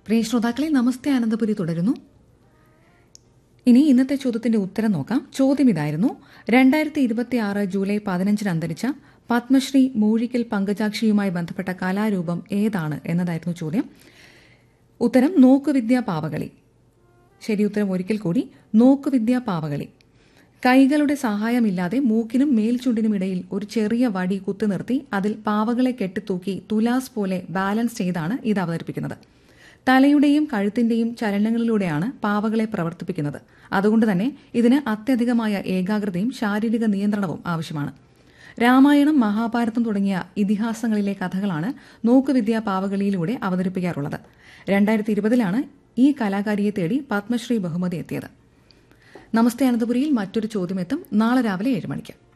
പ്രിയ ശ്രോതാക്കളെ നമസ്തേ അനന്തപുരി തുടരുന്നു ഇനി ഇന്നത്തെ ചോദ്യത്തിന്റെ ഉത്തരം നോക്കാം ചോദ്യം ഇതായിരുന്നു രണ്ടായിരത്തി ഇരുപത്തി ആറ് ജൂലൈ പതിനഞ്ചിന് അന്തരിച്ച പത്മശ്രീ മൂഴിക്കൽ പങ്കജാക്ഷിയുമായി ബന്ധപ്പെട്ട കലാരൂപം ഏതാണ് എന്നതായിരുന്നു ചോദ്യം ഉത്തരം നോക്കുവിദ്യാ പാവകളി ശരി ഉത്തരം ഒരിക്കൽ കൂടി നോക്കുവിദ്യാ പാവകളി കൈകളുടെ സഹായമില്ലാതെ മൂക്കിനും മേൽചുണ്ടിനും ഇടയിൽ ഒരു ചെറിയ വടി കുത്തുനിർത്തി അതിൽ പാവകളെ കെട്ടിത്തൂക്കി തുലാസ് പോലെ ബാലൻസ് ചെയ്താണ് ഇത് അവതരിപ്പിക്കുന്നത് തലയുടെയും കഴുത്തിന്റെയും ചലനങ്ങളിലൂടെയാണ് പാവകളെ പ്രവർത്തിപ്പിക്കുന്നത് അതുകൊണ്ട് തന്നെ ഇതിന് അത്യധികമായ ഏകാഗ്രതയും ശാരീരിക നിയന്ത്രണവും ആവശ്യമാണ് രാമായണം മഹാഭാരതം തുടങ്ങിയ ഇതിഹാസങ്ങളിലെ കഥകളാണ് നോക്കുവിദ്യാ പാവകളിയിലൂടെ അവതരിപ്പിക്കാറുള്ളത് രണ്ടായിരത്തി ഇരുപതിലാണ് ഈ കലാകാരിയെ തേടി പത്മശ്രീ ബഹുമതി എത്തിയത് നമസ്തേ അനന്തപുരിയിൽ മറ്റൊരു ചോദ്യമെത്തും നാളെ രാവിലെ ഏഴ് മണിക്ക്